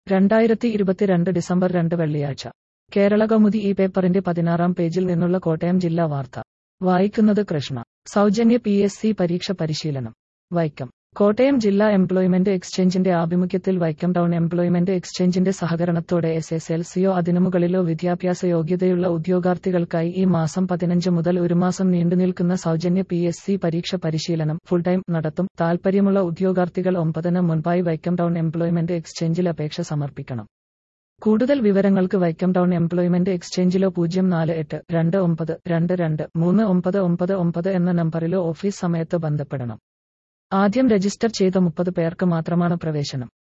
രണ്ടായിരത്തി ഇരുപത്തിരണ്ട് ഡിസംബർ രണ്ട് വെള്ളിയാഴ്ച കേരള കൗമുദി ഈ പേപ്പറിന്റെ പതിനാറാം പേജിൽ നിന്നുള്ള കോട്ടയം ജില്ലാ വാർത്ത വായിക്കുന്നത് കൃഷ്ണ സൗജന്യ പി എസ് സി പരീക്ഷ പരിശീലനം വൈക്കം കോട്ടയം ജില്ലാ എംപ്ലോയ്മെന്റ് എക്സ്ചേഞ്ചിന്റെ ആഭിമുഖ്യത്തിൽ വൈക്കം ടൗൺ എംപ്ലോയ്മെന്റ് എക്സ്ചേഞ്ചിന്റെ സഹകരണത്തോടെ എസ് എസ് എൽ സിയോ അതിനു മുകളിലോ വിദ്യാഭ്യാസ യോഗ്യതയുള്ള ഉദ്യോഗാർത്ഥികൾക്കായി ഈ മാസം പതിനഞ്ച് മുതൽ ഒരു മാസം നീണ്ടുനിൽക്കുന്ന സൗജന്യ പി എസ് സി പരീക്ഷ പരിശീലനം ഫുൾ ടൈം നടത്തും താൽപര്യമുള്ള ഉദ്യോഗാർത്ഥികൾ ഒമ്പതിന് മുൻപായി വൈക്കം ടൗൺ എംപ്ലോയ്മെന്റ് എക്സ്ചേഞ്ചിൽ അപേക്ഷ സമർപ്പിക്കണം കൂടുതൽ വിവരങ്ങൾക്ക് വൈക്കം ടൗൺ എംപ്ലോയ്മെന്റ് എക്സ്ചേഞ്ചിലോ പൂജ്യം നാല് എട്ട് രണ്ട് ഒമ്പത് രണ്ട് രണ്ട് മൂന്ന് ഒമ്പത് ഒമ്പത് ഒമ്പത് എന്ന നമ്പറിലോ ഓഫീസ് സമയത്ത് ബന്ധപ്പെടണം ആദ്യം രജിസ്റ്റർ ചെയ്ത മുപ്പത് പേർക്ക് മാത്രമാണ് പ്രവേശനം